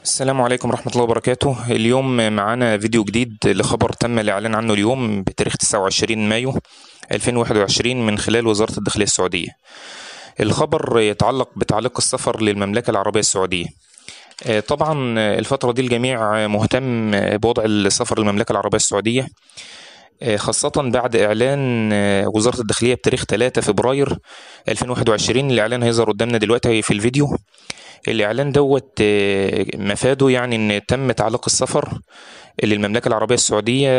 السلام عليكم ورحمة الله وبركاته اليوم معانا فيديو جديد لخبر تم الإعلان عنه اليوم بتاريخ 29 مايو 2021 من خلال وزارة الداخلية السعودية الخبر يتعلق بتعليق السفر للمملكة العربية السعودية آه، طبعا الفترة دي الجميع مهتم بوضع السفر للمملكة العربية السعودية آه، خاصة بعد إعلان آه، وزارة الداخلية بتاريخ 3 فبراير 2021 الإعلان هيظهر قدامنا دلوقتي في الفيديو الإعلان دوت آه، مفاده يعني إن تم تعليق السفر للمملكة العربية السعودية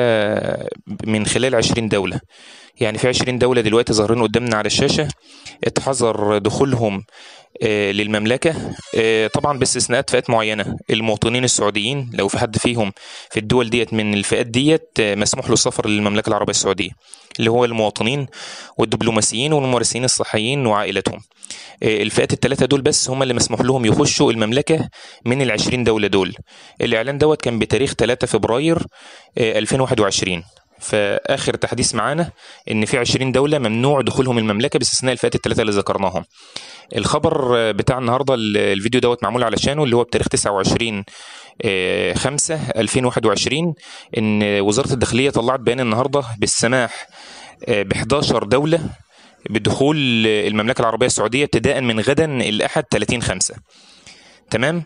من خلال 20 دولة يعني في 20 دولة دلوقتي ظاهرين قدامنا على الشاشة اتحظر دخولهم آه، للمملكة آه، طبعا باستثناءات فئات معينة المواطنين السعوديين لو في حد فيهم في الدول ديت من الفئات ديت آه، مسموح له السفر للمملكة العربية السعودية اللي هو المواطنين والدبلوماسيين والممارسين الصحيين وعائلتهم آه، الفئات الثلاثة دول بس هم اللي مسموح لهم يخشوا المملكة من العشرين دولة دول الإعلان دوت كان بتاريخ 3 فبراير آه، 2021 فآخر تحديث معانا إن في 20 دولة ممنوع دخولهم المملكة باستثناء الفئات الثلاثة اللي ذكرناهم الخبر آه، بتاع النهارده ال- الفيديو دوت معمول علشانه اللي هو بتاريخ 29 آه، 5 2021 ان وزاره الداخليه طلعت بيان النهارده بالسماح ب 11 دوله بدخول المملكه العربيه السعوديه ابتداء من غدا الاحد 30 5 تمام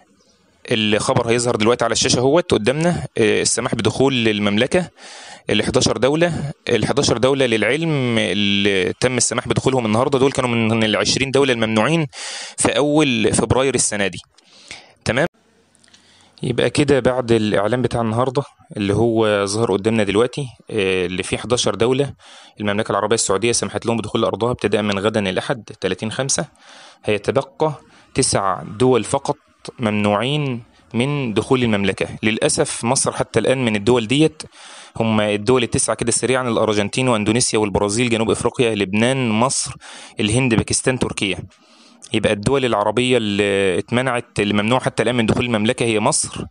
الخبر هيظهر دلوقتي على الشاشه اهوت قدامنا آه، السماح بدخول المملكه ال 11 دوله ال 11 دوله للعلم اللي تم السماح بدخولهم النهارده دول كانوا من ال 20 دوله الممنوعين في اول فبراير السنه دي تمام يبقى كده بعد الاعلان بتاع النهارده اللي هو ظهر قدامنا دلوقتي آه، اللي فيه 11 دوله المملكه العربيه السعوديه سمحت لهم بدخول ارضها ابتداء من غدا الاحد 30 5 هيتبقى تسع دول فقط ممنوعين من دخول المملكه للاسف مصر حتى الان من الدول ديت هم الدول التسعه كده سريعا الارجنتين واندونيسيا والبرازيل جنوب افريقيا لبنان مصر الهند باكستان تركيا يبقى الدول العربيه اللي اتمنعت اللي ممنوع حتى الان من دخول المملكه هي مصر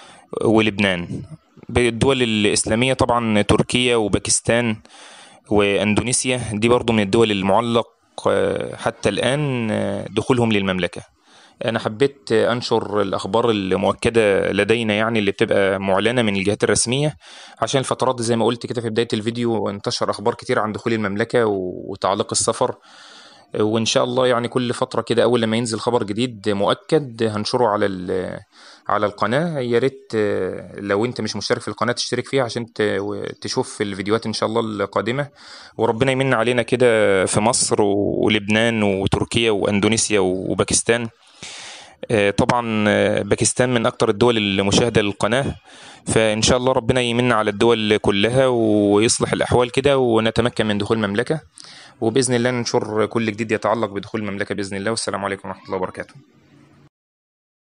ولبنان الدول الإسلامية طبعا تركيا وباكستان وأندونيسيا دي برضو من الدول المعلق آه، حتى الآن آه، دخولهم للمملكة أنا حبيت آه، أنشر الأخبار المؤكدة لدينا يعني اللي بتبقى معلنة من الجهات الرسمية عشان الفترات دي زي ما قلت كده في بداية الفيديو انتشر أخبار كتير عن دخول المملكة و- وتعليق السفر وان شاء الله يعني كل فتره كده اول لما ينزل خبر جديد مؤكد هنشره على ال- على القناه يا ريت آه، لو انت مش مشترك في القناه تشترك فيها عشان ت- و- تشوف الفيديوهات ان شاء الله القادمه وربنا يمن علينا كده في مصر ولبنان وتركيا واندونيسيا وباكستان آه، طبعا آه، باكستان من اكتر الدول المشاهده للقناه فان شاء الله ربنا يمن على الدول كلها ويصلح الاحوال كده ونتمكن من دخول المملكه وباذن الله ننشر كل جديد يتعلق بدخول المملكه باذن الله والسلام عليكم ورحمه الله وبركاته